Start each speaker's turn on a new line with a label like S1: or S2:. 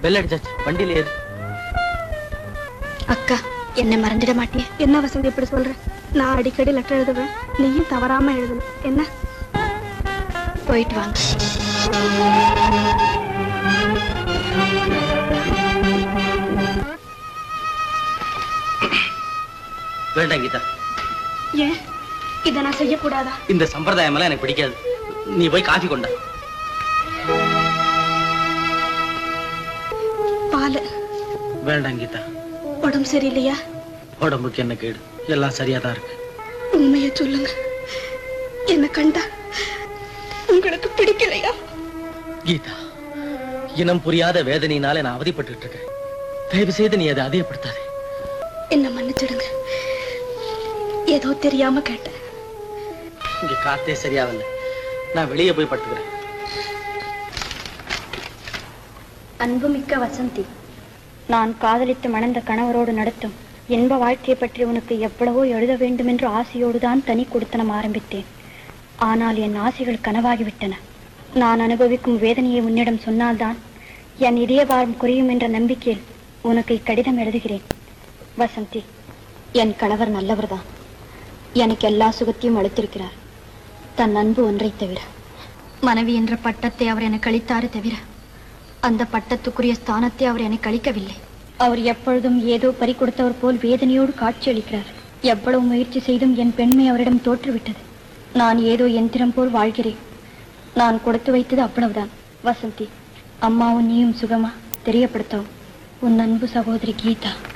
S1: bell அடிச்சாச்சு வண்டியில ஏறு
S2: அக்கா என்னை மறந்துட மாட்டியே
S3: என்ன வசந்தி இப்படி சொல்ற நான் அடிக்கடி லெட்டர் எழுதுவேன் நீயும் தவறாம எழுதணும் என்ன
S2: போயிட்டு வாங்க
S1: வேண்டாம் கீதா
S3: ஏன் இதை நான் செய்யக்கூடாதா
S1: இந்த சம்பிரதாயம் எல்லாம் எனக்கு பிடிக்காது நீ போய் காஃபி கொண்டா
S3: பால்
S1: வேண்டாம் கீதா
S3: உடம்பு சரியில்லையா
S1: உடம்புக்கு என்ன கேடு எல்லாம் சரியா தான் இருக்கு
S3: உண்மையை சொல்லுங்க என்ன கண்டா உங்களுக்கு பிடிக்கலையா
S1: கீதா இனம் புரியாத வேதனையினால நான் அவதிப்பட்டுட்டு இருக்கேன் தயவு செய்து நீ அதை அதிகப்படுத்தாதே
S3: என்ன மன்னிச்சிடுங்க ஏதோ தெரியாம கேட்டேன்
S1: இங்க காத்தே சரியாவில்லை நான் வெளியே போய் படுத்துக்கிறேன்
S2: அன்புமிக்க வசந்தி நான் காதலித்து மணந்த கணவரோடு நடத்தும் இன்ப வாழ்க்கையை பற்றி உனக்கு எவ்வளவோ எழுத வேண்டும் என்று ஆசையோடு தான் தனி கொடுத்தனம் ஆரம்பித்தேன் ஆனால் என் ஆசைகள் கனவாகிவிட்டன நான் அனுபவிக்கும் வேதனையை உன்னிடம் சொன்னால்தான் என் இதயபாரம் குறையும் என்ற நம்பிக்கையில் உனக்கு இக்கடிதம் எழுதுகிறேன் வசந்தி என் கணவர் நல்லவர்தான் எனக்கு எல்லா சுகத்தையும் அளித்திருக்கிறார் தன் அன்பு ஒன்றை தவிர மனைவி என்ற பட்டத்தை அவர் எனக்கு அளித்தாரே தவிர அந்த பட்டத்துக்குரிய ஸ்தானத்தை அவர் எனக்கு அளிக்கவில்லை அவர் எப்பொழுதும் ஏதோ பறி கொடுத்தவர் போல் வேதனையோடு காட்சியளிக்கிறார் எவ்வளவு முயற்சி செய்தும் என் பெண்மை அவரிடம் தோற்றுவிட்டது நான் ஏதோ எந்திரம் போல் வாழ்கிறேன் நான் கொடுத்து வைத்தது அவ்வளவுதான் வசந்தி அம்மாவும் நீயும் சுகமா தெரியப்படுத்தவும் உன் அன்பு சகோதரி கீதா